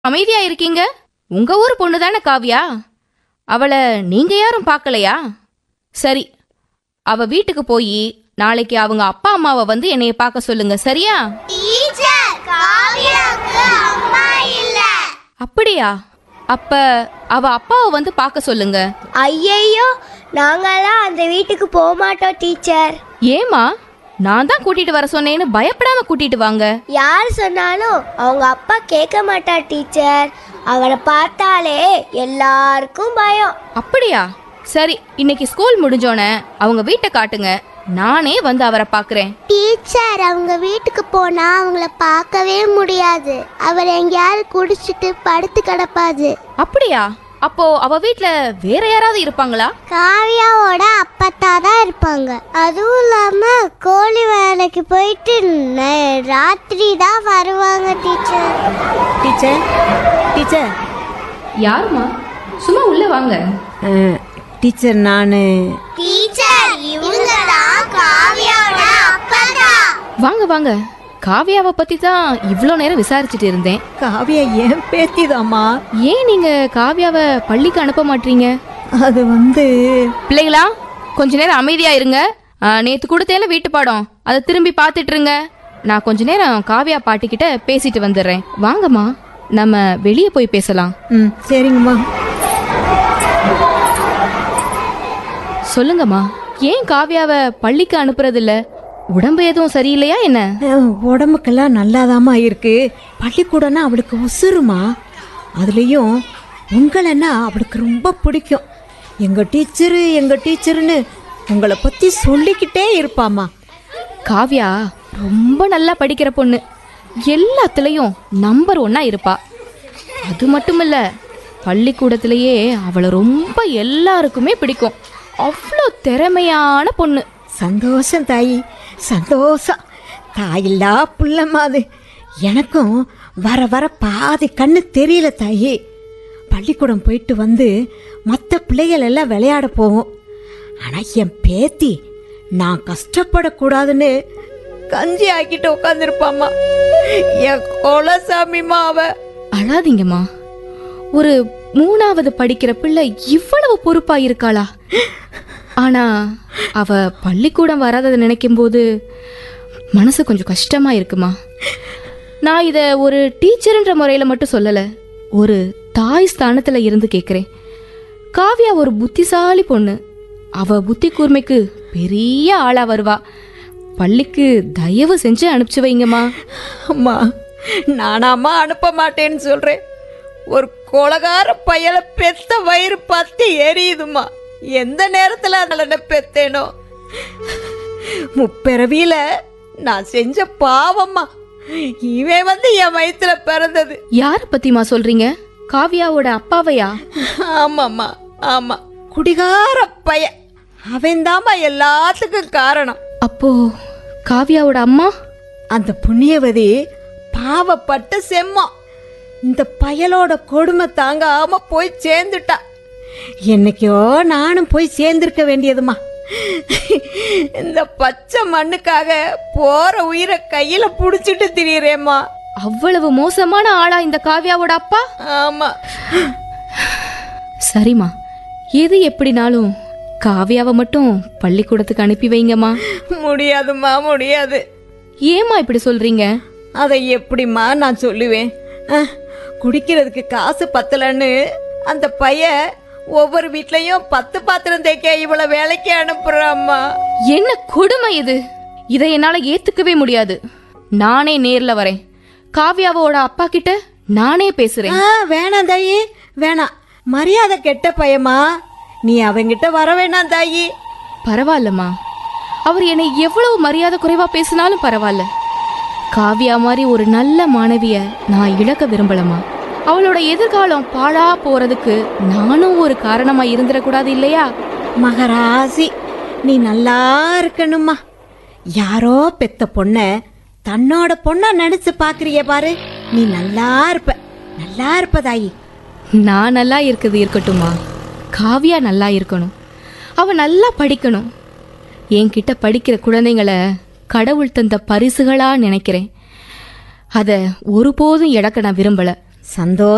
அமைதியா இருக்கீங்க உங்க ஊர் பொண்ணு தானே காவ்யா அவளை நீங்க யாரும் பார்க்கலையா சரி அவ வீட்டுக்கு போய் நாளைக்கு அவங்க அப்பா அம்மாவை வந்து என்னைய பார்க்க சொல்லுங்க சரியா டீச்சர் காவியாக்கு அம்மா இல்ல அப்படியா அப்ப அவ அப்பாவை வந்து பார்க்க சொல்லுங்க ஐயையோ நாங்கெல்லாம் அந்த வீட்டுக்கு போக மாட்டோம் டீச்சர் ஏமா நான் தான் கூட்டிட்டு வர சொன்னேன்னு பயப்படாம கூட்டிட்டு வாங்க யார் சொன்னாலும் அவங்க அப்பா கேட்க மாட்டார் டீச்சர் அவனை பார்த்தாலே எல்லாருக்கும் பயம் அப்படியா சரி இன்னைக்கு ஸ்கூல் முடிஞ்சோனே அவங்க வீட்டை காட்டுங்க நானே வந்து அவரை பார்க்கறேன் டீச்சர் அவங்க வீட்டுக்கு போனா அவங்கள பார்க்கவே முடியாது அவர் எங்கேயாவது குடிச்சிட்டு படுத்து கிடப்பாது அப்படியா அப்போ அவ வீட்ல வேற யாராவது இருப்பாங்களா காவியாவோட அப்பத்தா தான் இருப்பாங்க அதுவும் இல்லாம கோழி வேலைக்கு போயிட்டு ந- ராத்திரி தான் வருவாங்க டீச்சர் டீச்சர் டீச்சர் யாருமா சும்மா உள்ள வாங்க அஹ், டீச்சர் நான் டீச்சர் இவங்க தான் காவியாவோட அப்பதா வாங்க வாங்க காவியாவை பத்தி தான் இவ்வளோ நேரம் விசாரிச்சுட்டு இருந்தேன் காவியா ஏன் பேத்திதாம்மா ஏன் நீங்க காவியாவை பள்ளிக்கு அனுப்ப மாட்டீங்க அது வந்து பிள்ளைகளா கொஞ்ச நேரம் அமைதியா இருங்க ஆ, நேத்து கொடுத்தேல வீட்டு பாடம் அதை திரும்பி பார்த்துட்டு இருங்க நான் கொஞ்ச நேரம் காவியா பாட்டிக்கிட்ட பேசிட்டு வந்துடுறேன் வாங்கம்மா நம்ம வெளியே போய் பேசலாம் ம் சரிங்கம்மா சொல்லுங்கம்மா ஏன் காவியாவை பள்ளிக்கு அனுப்புறது இல்ல உடம்பு எதுவும் சரியில்லையா என்ன அஹ், உடம்புக்கெல்லாம் நல்லாதாம்மா இருக்கு பள்ளிக்கூடம்னா அவளுக்கு உசுருமா அதுலேயும் உங்களைன்னா அவளுக்கு ரொம்ப பிடிக்கும் எங்கள் டீச்சரு எங்கள் டீச்சருன்னு உங்களை பற்றி சொல்லிக்கிட்டே இருப்பாம்மா காவ்யா ரொம்ப நல்லா படிக்கிற பொண்ணு எல்லாத்துலயும் நம்பர் ஒன்னா இருப்பா அது மட்டும் இல்ல பள்ளிக்கூடத்திலேயே அவளை ரொம்ப எல்லாருக்குமே பிடிக்கும் அவ்வளோ திறமையான பொண்ணு சந்தோஷம் தாயி சந்தோஷம் தாயில்லா புள்ளம்மா அது எனக்கும் வர வர பாதி கண்ணு தெரியல தாயி பள்ளிக்கூடம் போயிட்டு வந்து மற்ற பிள்ளைகள் எல்லாம் விளையாட போவோம் ஆனால் என் பேத்தி நான் கஷ்டப்படக்கூடாதுன்னு கஞ்சி ஆக்கிட்டு உட்காந்துருப்பாம்மா என் குலசாமிமா அவ அழாதீங்கம்மா ஒரு மூணாவது படிக்கிற பிள்ளை இவ்வளவு பொறுப்பா இருக்காளா ஆனா அவ பள்ளிக்கூடம் வராததை நினைக்கும் போது மனசு கொஞ்சம் கஷ்டமா இருக்குமா நான் இத ஒரு டீச்சர்ன்ற முறையில மட்டும் சொல்லல ஒரு தாய் ஸ்தானத்துல இருந்து கேக்குறேன் காவ்யா ஒரு புத்திசாலி பொண்ணு அவ புத்தி கூர்மைக்கு பெரிய ஆளா வருவா பள்ளிக்கு தயவு செஞ்சு அனுப்பிச்சு வைங்கம்மா அம்மா நானாம்மா அனுப்ப மாட்டேன்னு சொல்றேன் ஒரு கொலகார பயலை பெத்த வயிறு பத்தி எரியுதுமா எந்த நேரத்துல அதில் பெத்தேனோ முப்பிறவியில நான் செஞ்ச பாவம்மா இவன் வந்து என் வயித்துல பிறந்தது யார பத்திமா சொல்றீங்க காவ்யாவோட அப்பாவையா ஆமாம்மா ஆமா குடிகார பைய அவன்தாம்மா எல்லாத்துக்கும் காரணம் அப்போ காவ்யாவோட அம்மா அந்த புண்ணியவதி பாவப்பட்ட செம்மம் இந்த பயலோட கொடுமை தாங்காம போய் சேர்ந்துட்டா என்னைக்கோ நானும் போய் சேர்ந்திருக்க வேண்டியதுமா இந்த பச்சை மண்ணுக்காக போற உயிரை கையில புடிச்சிட்டு திரியறேம்மா அவ்வளவு மோசமான ஆளா இந்த காவ்யாவோட அப்பா ஆமா சரிம்மா எது எப்படினாலும் காவ்யாவை மட்டும் பள்ளிக்கூடத்துக்கு அனுப்பி வைங்கம்மா முடியாதும்மா முடியாது ஏம்மா இப்படி சொல்றீங்க அதை எப்படிம்மா நான் சொல்லுவேன் அஹ், குடிக்கிறதுக்கு காசு பத்தலன்னு அந்த பையன் ஒவ்வொரு வீட்லயும் பத்து பாத்திரம் தேய்க்க இவளை வேலைக்கு அனுப்புறாம்மா என்ன கொடுமை இது இதை என்னால ஏத்துக்கவே முடியாது நானே நேர்ல வரேன் காவ்யாவோட அப்பா கிட்ட நானே பேசுறேன் ஆ வேணாம் தாயி வேணாம் மரியாதை கெட்ட பையமா நீ அவங்கிட்ட வர வேணாம் தாயி பரவாயில்லம்மா அவர் என்னை எவ்வளவு மரியாதை குறைவா பேசினாலும் பரவாயில்ல காவ்யா மாதிரி ஒரு நல்ல மாணவிய நான் இழக்க விரும்பலம்மா அவளோட எதிர்காலம் பாழா போறதுக்கு நானும் ஒரு காரணமா இருந்துடக்கூடாது இல்லையா மகராசி நீ நல்லா இருக்கணுமா யாரோ பெத்த பொண்ண தன்னோட பொண்ணா நடிச்சு பாக்குறிய பாரு நீ நல்லா இருப்ப நல்லா இருப்ப தாயி நான் நல்லா இருக்குது இருக்கட்டும்மா காவ்யா நல்லா இருக்கணும் அவ நல்லா படிக்கணும் என்கிட்ட படிக்கிற குழந்தைங்கள கடவுள் தந்த பரிசுகளா நினைக்கிறேன் அத ஒருபோதும் இழக்க நான் விரும்பல சந்தோஷம்